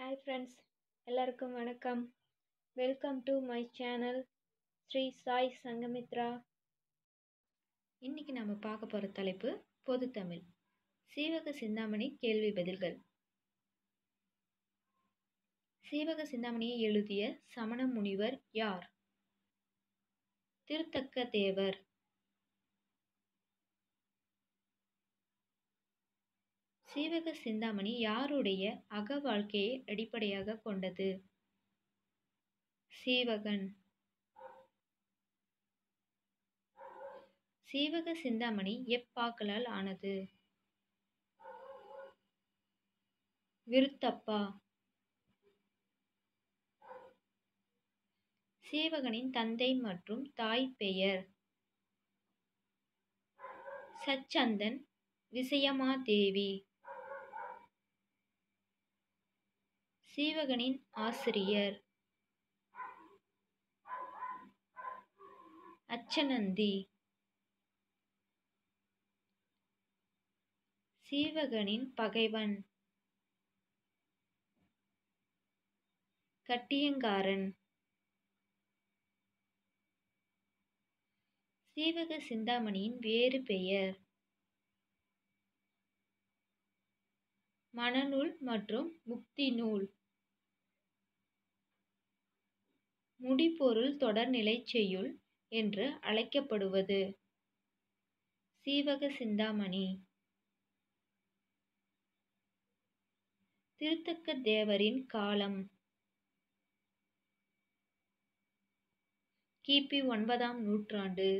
hi friends எல்லாருக்கும் வணக்கம் welcome to my channel Sri Sai Sangamitra இன்னைக்கு நம்ம பார்க்க போகிற தலைப்பு பொது தமிழ் சீவக சிந்தாமணி கேள்வி பதில்கள் சீவக சிந்தாமணியை எழுதிய சமண முனிவர் யார் திருத்தக்க தேவர் சீவக சிந்தாமணி யாருடைய அக வாழ்க்கையை அடிப்படையாக கொண்டது சீவகன் சீவக சிந்தாமணி எப்பாக்களால் ஆனது விருத்தப்பா சீவகனின் தந்தை மற்றும் தாய் பெயர் சச்சந்தன் விசயமாதேவி சீவகனின் ஆசிரியர் அச்சநந்தி சீவகனின் பகைவன் கட்டியங்காரன் சீவக சிந்தாமணியின் வேறு பெயர் மணநூல் மற்றும் முக்தி நூல் முடிப்பொருள் தொடர்நிலை செய்யுள் என்று அழைக்கப்படுவது சீவக சிந்தாமணி திருத்தக்க தேவரின் காலம் கிபி ஒன்பதாம் நூற்றாண்டு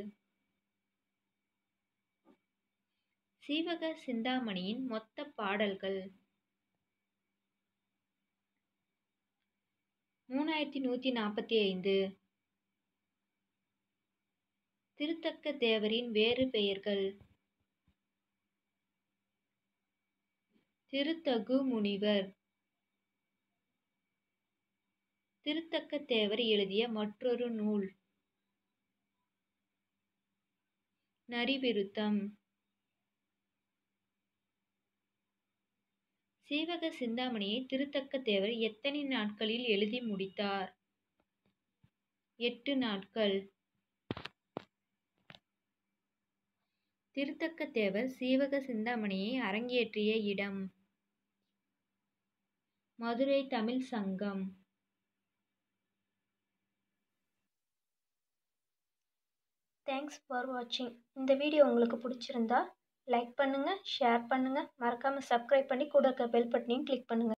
சீவக சிந்தாமணியின் மொத்த பாடல்கள் மூணாயிரத்தி நூற்றி நாற்பத்தி ஐந்து திருத்தக்க தேவரின் வேறு பெயர்கள் திருத்தகு முனிவர் திருத்தக்க தேவர் எழுதிய மற்றொரு நூல் நரிவிருத்தம் சீவக சிந்தாமணியை திருத்தக்க தேவர் எத்தனை நாட்களில் எழுதி முடித்தார் எட்டு நாட்கள் திருத்தக்க தேவர் சீவக சிந்தாமணியை அரங்கேற்றிய இடம் மதுரை தமிழ் சங்கம் தேங்க்ஸ் ஃபார் வாட்சிங் இந்த வீடியோ உங்களுக்கு பிடிச்சிருந்தா லைக் பண்ணுங்கள் ஷேர் பண்ணுங்கள் மறக்காமல் சப்ஸ்கிரைப் பண்ணி கூட இருக்க பெல் பட்டனையும் கிளிக் பண்ணுங்கள்